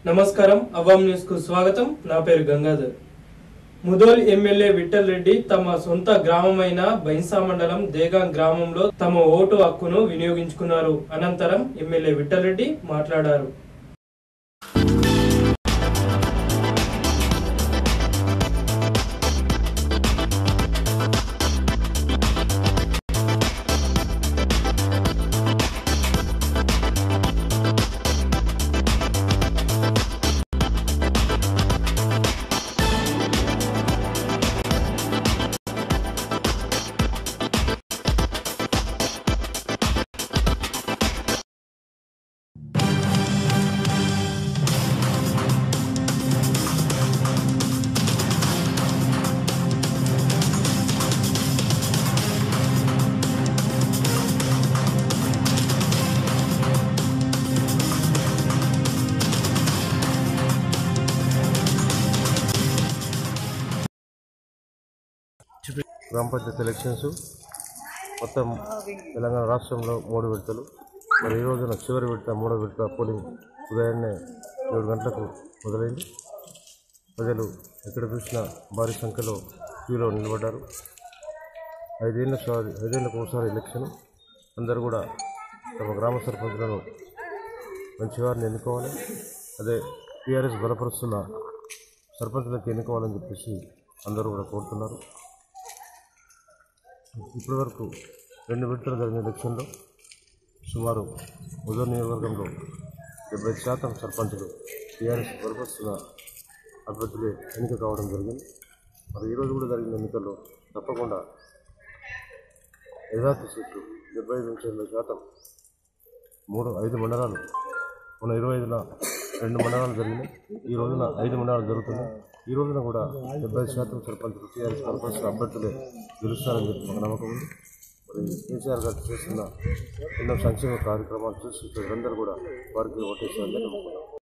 నమస్కారం అవాం న్యూస్ కు స్వాగతం నా పేరు గంగాధర్ ముదోల్ ఎమ్మెల్యే విఠల్ రెడ్డి తమ సొంత గ్రామమైన బైన్సా మండలం దేగాం గ్రామంలో తమ ఓటు హక్కును వినియోగించుకున్నారు అనంతరం ఎమ్మెల్యే విఠల్ రెడ్డి మాట్లాడారు గ్రామ పంచాయతీ ఎలక్షన్స్ మొత్తం తెలంగాణ రాష్ట్రంలో మూడు విడతలు మరి ఈ రోజున చివరి విడత మూడో విడత పోలింగ్ ఉదయాన్నే ఏడు గంటలకు మొదలైంది ప్రజలు ఎక్కడ చూసినా భారీ సంఖ్యలో క్యూలో నిలబడ్డారు ఐదేళ్ళ సారి ఐదేళ్ళకు ఒకసారి ఎలక్షన్ అందరూ కూడా తమ గ్రామ సర్పంచులను మంచివారిని ఎన్నుకోవాలి అదే టీఆర్ఎస్ బలపరుస్తున్న సర్పంచులకు ఎన్నుకోవాలని చెప్పేసి అందరూ కూడా కోరుతున్నారు ఇప్పటి వరకు రెండు విడతలు జరిగిన ఎలక్షన్లో సుమారు ఉదయం నియోజకవర్గంలో డెబ్బై శాతం సర్పంచులు టీఆర్ఎస్ బలపరుస్తున్న అభ్యర్థులే ఎన్నిక కావడం జరిగింది మరి ఈరోజు కూడా జరిగిన ఎన్నికల్లో తప్పకుండా యథార్థ సీట్లు డెబ్బై ఐదు నుంచి ఎనభై శాతం మూడు ఐదు మండలాలు మన ఇరవై ఐదున రెండు మండలాలు జరిగినాయి ఈ రోజున ఐదు మండలాలు జరుగుతున్నాయి ఈ రోజున కూడా డెబ్బై శాతం సర్పంచులు టీఆర్ఎస్ సర్పంచుల అభ్యర్థులే గెలుస్తారని చెప్పి ఒక నమ్మకం ఉంది మరి కేసీఆర్ గారు చేస్తున్న ఎన్నో సంక్షేమ కార్యక్రమాలు చూసి ప్రజలందరూ కూడా వారికి ఓటేసారని నమ్ముకున్నాం